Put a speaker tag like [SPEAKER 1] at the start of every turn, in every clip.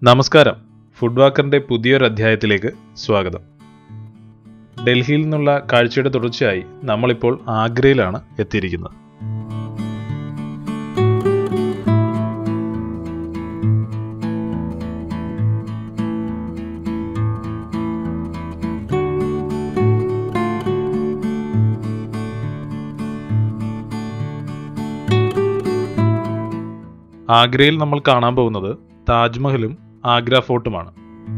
[SPEAKER 1] നമസ്കാരം ഫുഡ് വാക്കറിന്റെ പുതിയൊരു അധ്യായത്തിലേക്ക് സ്വാഗതം ഡൽഹിയിൽ നിന്നുള്ള കാഴ്ചയുടെ തുടർച്ചയായി നമ്മളിപ്പോൾ ആഗ്രയിലാണ് എത്തിയിരിക്കുന്നത് ആഗ്രയിൽ നമ്മൾ കാണാൻ പോകുന്നത് താജ്മഹലും ആഗ്ര ഫോർട്ടുമാണ്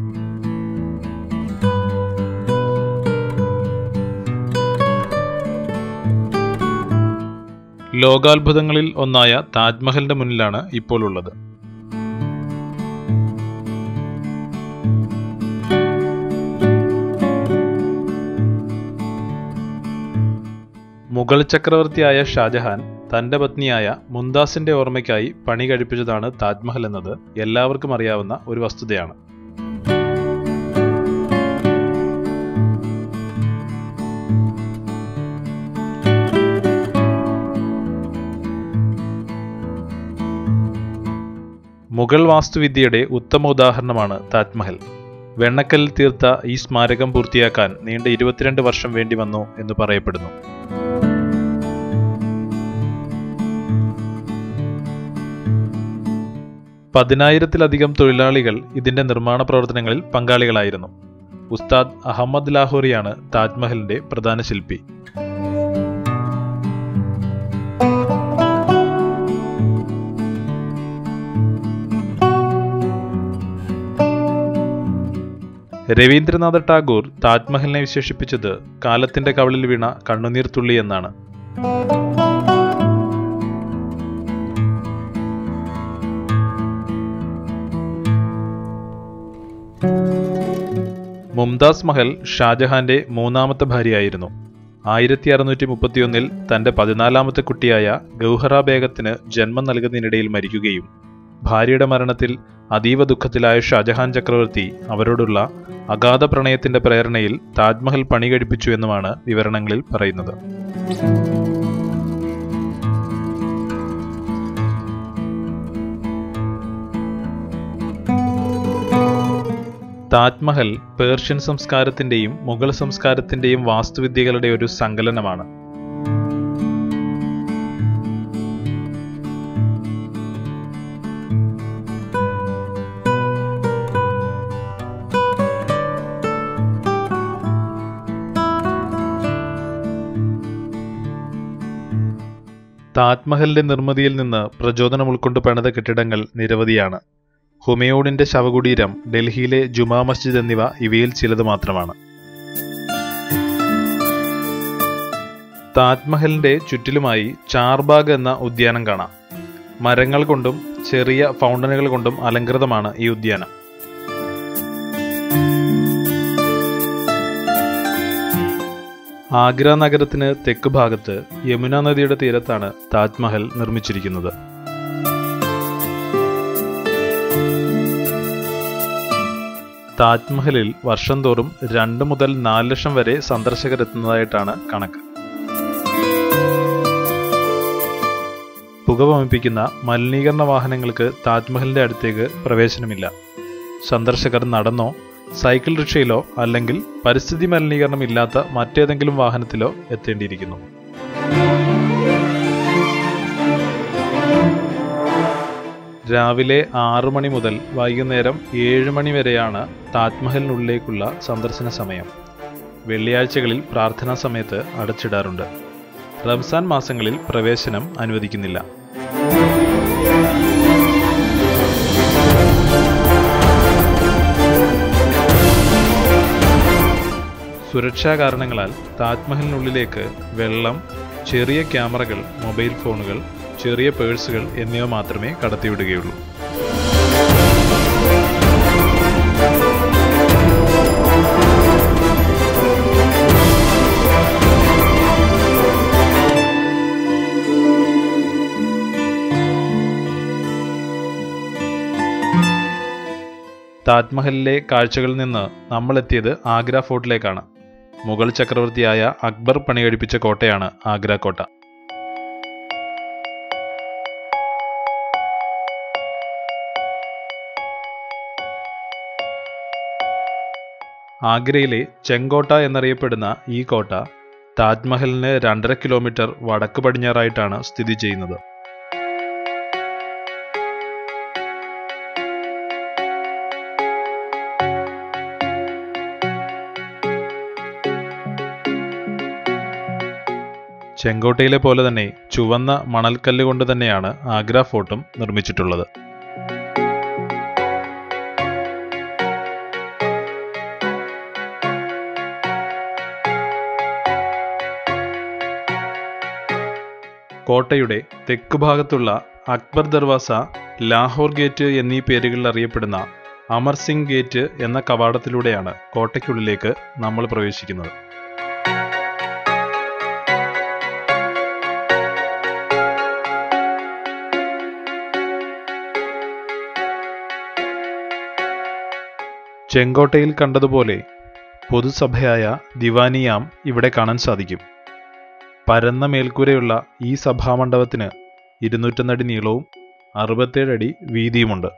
[SPEAKER 1] ലോകാത്ഭുതങ്ങളിൽ ഒന്നായ താജ്മഹലിന്റെ മുന്നിലാണ് ഇപ്പോൾ ഉള്ളത് മുഗൾ ചക്രവർത്തിയായ ഷാജഹാൻ തന്റെ പത്നിയായ മുംതാസിന്റെ ഓർമ്മയ്ക്കായി പണി കഴിപ്പിച്ചതാണ് താജ്മഹൽ എന്നത് എല്ലാവർക്കും അറിയാവുന്ന ഒരു വസ്തുതയാണ് മുഗൾ വാസ്തുവിദ്യയുടെ ഉത്തമ ഉദാഹരണമാണ് താജ്മഹൽ വെണ്ണക്കല്ലിൽ തീർത്ത ഈ സ്മാരകം പൂർത്തിയാക്കാൻ നീണ്ട ഇരുപത്തിരണ്ട് വർഷം വേണ്ടി വന്നു എന്ന് പറയപ്പെടുന്നു പതിനായിരത്തിലധികം തൊഴിലാളികൾ ഇതിന്റെ നിർമ്മാണ പ്രവർത്തനങ്ങളിൽ പങ്കാളികളായിരുന്നു ഉസ്താദ് അഹമ്മദ് ലാഹോറിയാണ് താജ്മഹലിന്റെ പ്രധാന ശില്പി രവീന്ദ്രനാഥ ടാഗോർ താജ്മഹലിനെ വിശേഷിപ്പിച്ചത് കാലത്തിന്റെ കവളിൽ വീണ കണ്ണുനീർ തുള്ളി എന്നാണ് മുംതാസ് മഹൽ ഷാജഹാന്റെ മൂന്നാമത്തെ ഭാര്യയായിരുന്നു ആയിരത്തി അറുന്നൂറ്റി മുപ്പത്തിയൊന്നിൽ തന്റെ പതിനാലാമത്തെ കുട്ടിയായ ഗൗഹറ ബേഗത്തിന് ജന്മം നൽകുന്നതിനിടയിൽ മരിക്കുകയും ഭാര്യയുടെ മരണത്തിൽ അതീവ ദുഃഖത്തിലായ ഷാജഹാൻ ചക്രവർത്തി അവരോടുള്ള അഗാധ പ്രണയത്തിന്റെ പ്രേരണയിൽ താജ്മഹൽ പണി കഴിപ്പിച്ചു എന്നുമാണ് വിവരണങ്ങളിൽ പറയുന്നത് താജ്മഹൽ പേർഷ്യൻ സംസ്കാരത്തിന്റെയും മുഗൾ സംസ്കാരത്തിന്റെയും വാസ്തുവിദ്യകളുടെ ഒരു സങ്കലനമാണ് താജ്മഹലിന്റെ നിർമ്മിതിയിൽ നിന്ന് പ്രചോദനം ഉൾക്കൊണ്ട് പണിത കെട്ടിടങ്ങൾ നിരവധിയാണ് ഹുമയൂണിന്റെ ശവകുടീരം ഡൽഹിയിലെ ജുമാ മസ്ജിദ് എന്നിവ ഇവയിൽ ചിലത് മാത്രമാണ് താജ്മഹലിന്റെ ചുറ്റിലുമായി ചാർബാഗ് എന്ന ഉദ്യാനം കാണാം മരങ്ങൾ കൊണ്ടും ചെറിയ ഫൗണ്ടനുകൾ കൊണ്ടും അലങ്കൃതമാണ് ഈ ഉദ്യാനം ആഗ്ര നഗരത്തിന് തെക്ക് ഭാഗത്ത് യമുന നദിയുടെ തീരത്താണ് താജ്മഹൽ നിർമ്മിച്ചിരിക്കുന്നത് താജ്മഹലിൽ വർഷം തോറും രണ്ട് മുതൽ നാല് ലക്ഷം വരെ സന്ദർശകരെത്തുന്നതായിട്ടാണ് കണക്ക് പുകവമിപ്പിക്കുന്ന മലിനീകരണ വാഹനങ്ങൾക്ക് താജ്മഹലിന്റെ അടുത്തേക്ക് പ്രവേശനമില്ല സന്ദർശകർ നടന്നോ സൈക്കിൾ റിക്ഷയിലോ അല്ലെങ്കിൽ പരിസ്ഥിതി മലിനീകരണം ഇല്ലാത്ത മറ്റേതെങ്കിലും വാഹനത്തിലോ എത്തേണ്ടിയിരിക്കുന്നു രാവിലെ ആറു മണി മുതൽ വൈകുന്നേരം ഏഴ് മണി വരെയാണ് താജ്മഹലിനുള്ളിലേക്കുള്ള സന്ദർശന സമയം വെള്ളിയാഴ്ചകളിൽ പ്രാർത്ഥനാ സമയത്ത് അടച്ചിടാറുണ്ട് റംസാൻ മാസങ്ങളിൽ പ്രവേശനം അനുവദിക്കുന്നില്ല സുരക്ഷാ കാരണങ്ങളാൽ താജ്മഹലിനുള്ളിലേക്ക് വെള്ളം ചെറിയ ക്യാമറകൾ മൊബൈൽ ഫോണുകൾ ചെറിയ പേഴ്സുകൾ എന്നിവ മാത്രമേ കടത്തിവിടുകയുള്ളൂ താജ്മഹലിലെ കാഴ്ചകളിൽ നിന്ന് നമ്മൾ എത്തിയത് ആഗ്ര ഫോർട്ടിലേക്കാണ് മുഗൾ ചക്രവർത്തിയായ അക്ബർ പണി കഴിപ്പിച്ച കോട്ടയാണ് ആഗ്ര കോട്ട ആഗ്രയിലെ ചെങ്കോട്ട എന്നറിയപ്പെടുന്ന ഈ കോട്ട താജ്മഹലിന് രണ്ടര കിലോമീറ്റർ വടക്ക് പടിഞ്ഞാറായിട്ടാണ് സ്ഥിതി ചെയ്യുന്നത് ചെങ്കോട്ടയിലെ പോലെ തന്നെ ചുവന്ന മണൽക്കല്ല് കൊണ്ട് തന്നെയാണ് ആഗ്ര ഫോർട്ടും നിർമ്മിച്ചിട്ടുള്ളത് കോട്ടയുടെ തെക്ക് ഭാഗത്തുള്ള അക്ബർ ദർവാസ ലാഹോർ ഗേറ്റ് എന്നീ പേരുകളിൽ അറിയപ്പെടുന്ന അമർ സിംഗ് ഗേറ്റ് എന്ന കവാടത്തിലൂടെയാണ് കോട്ടയ്ക്കുള്ളിലേക്ക് നമ്മൾ പ്രവേശിക്കുന്നത് ചെങ്കോട്ടയിൽ കണ്ടതുപോലെ പൊതുസഭയായ ദിവാനിയാം ഇവിടെ കാണാൻ സാധിക്കും പരന്ന മേൽക്കൂരയുള്ള ഈ സഭാമണ്ഡപത്തിന് ഇരുന്നൂറ്റൊന്നടി നീളവും അറുപത്തേഴ് അടി വീതിയുമുണ്ട്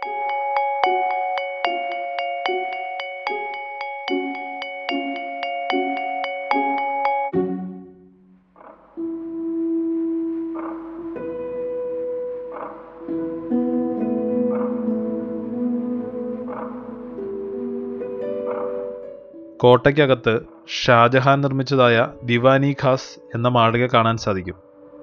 [SPEAKER 1] കോട്ടയ്ക്കകത്ത് ഷാജഹാൻ നിർമ്മിച്ചതായ ദിവാനി ഖാസ് എന്ന മാളിക കാണാൻ സാധിക്കും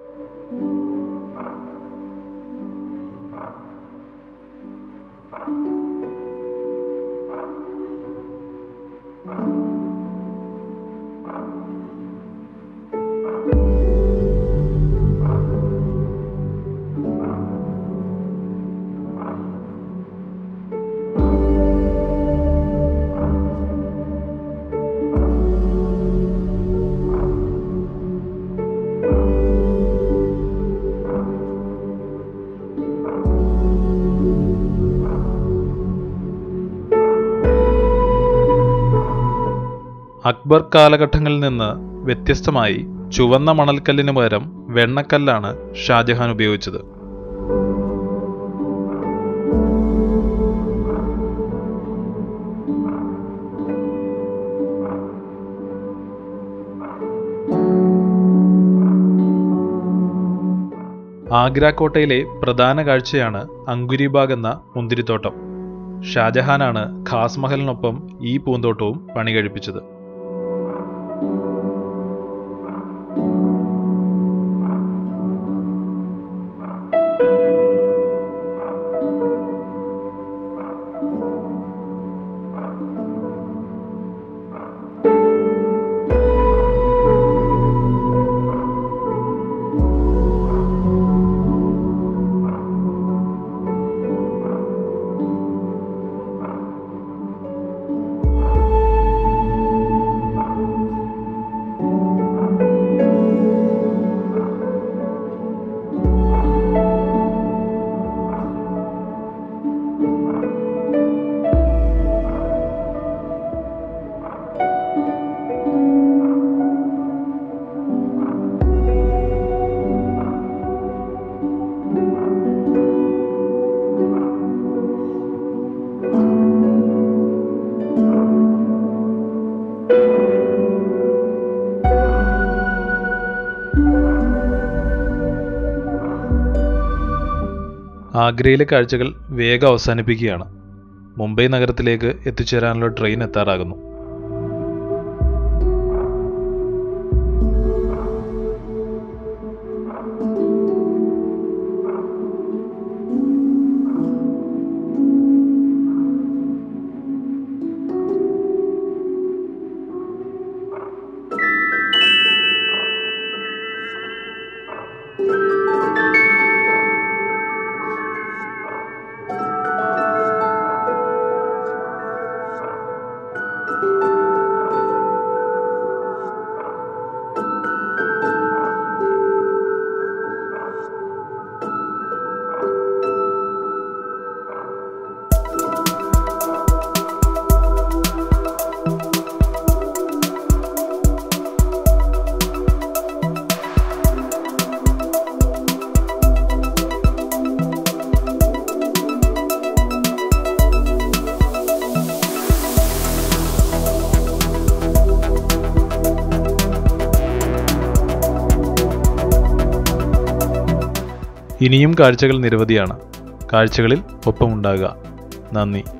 [SPEAKER 1] അക്ബർ കാലഘട്ടങ്ങളിൽ നിന്ന് വ്യത്യസ്തമായി ചുവന്ന മണൽക്കല്ലിന് പകരം വെണ്ണക്കല്ലാണ് ഷാജഹാൻ ഉപയോഗിച്ചത് ആഗ്ര കോട്ടയിലെ പ്രധാന കാഴ്ചയാണ് അങ്കുരിബാഗ് എന്ന മുന്തിരിത്തോട്ടം ഷാജഹാനാണ് ഖാസ് മഹലിനൊപ്പം ഈ പൂന്തോട്ടവും പണി കഴിപ്പിച്ചത് ആഗ്രയിലെ കാഴ്ചകൾ വേഗം അവസാനിപ്പിക്കുകയാണ് മുംബൈ നഗരത്തിലേക്ക് എത്തിച്ചേരാനുള്ള ട്രെയിൻ എത്താറാകുന്നു ഇനിയും കാഴ്ചകൾ നിരവധിയാണ് കാഴ്ചകളിൽ ഒപ്പമുണ്ടാകുക നന്ദി